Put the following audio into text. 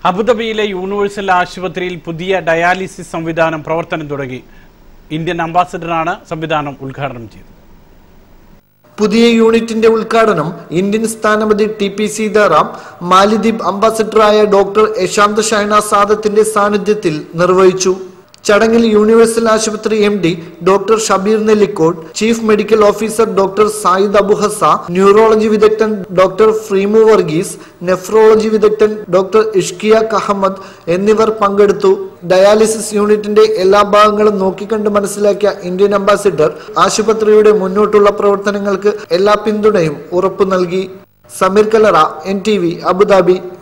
അബുദാബിയിലെ യൂണിവേഴ്സൽ ആശുപത്രിയിൽ പുതിയ ഡയാലിസിസ് സംവിധാനം പ്രവർത്തനം തുടങ്ങി ഇന്ത്യൻ അംബാസഡറാണ് സംവിധാനം ഉദ്ഘാടനം ചെയ്തത് പുതിയ യൂണിറ്റിന്റെ ഉദ്ഘാടനം ഇന്ത്യൻ സ്ഥാനപതി ടി പി സീതാറാം മാലിദ്വീപ് അംബാസഡറായ ഡോക്ടർ യശാന്ത് ഷൈന സാദത്തിന്റെ സാന്നിധ്യത്തിൽ നിർവഹിച്ചു ചടങ്ങിൽ യൂണിവേഴ്സൽ ആശുപത്രി M D doctor Shabeer Nellikode chief medical officer doctor Sayid Abuhasa neurology വിദഗ്ധൻ ഡോക്ടർ ഫ്രീമു വർഗീസ് നെഫ്രോളജി വിദഗ്ധൻ ഡോക്ടർ ഇഷ്കിയാഖ് അഹമ്മദ് എന്നിവർ പങ്കെടുത്തു ഡയാലിസിസ് യൂണിറ്റിന്റെ എല്ലാ ഭാഗങ്ങളും നോക്കിക്കണ്ട് മനസ്സിലാക്കിയ ഇന്ത്യൻ അംബാസിഡർ ആശുപത്രിയുടെ മുന്നോട്ടുള്ള പ്രവർത്തനങ്ങൾക്ക് എല്ലാ പിന്തുണയും ഉറപ്പു നൽകി Sameer Kalara N T V Abu Dhabi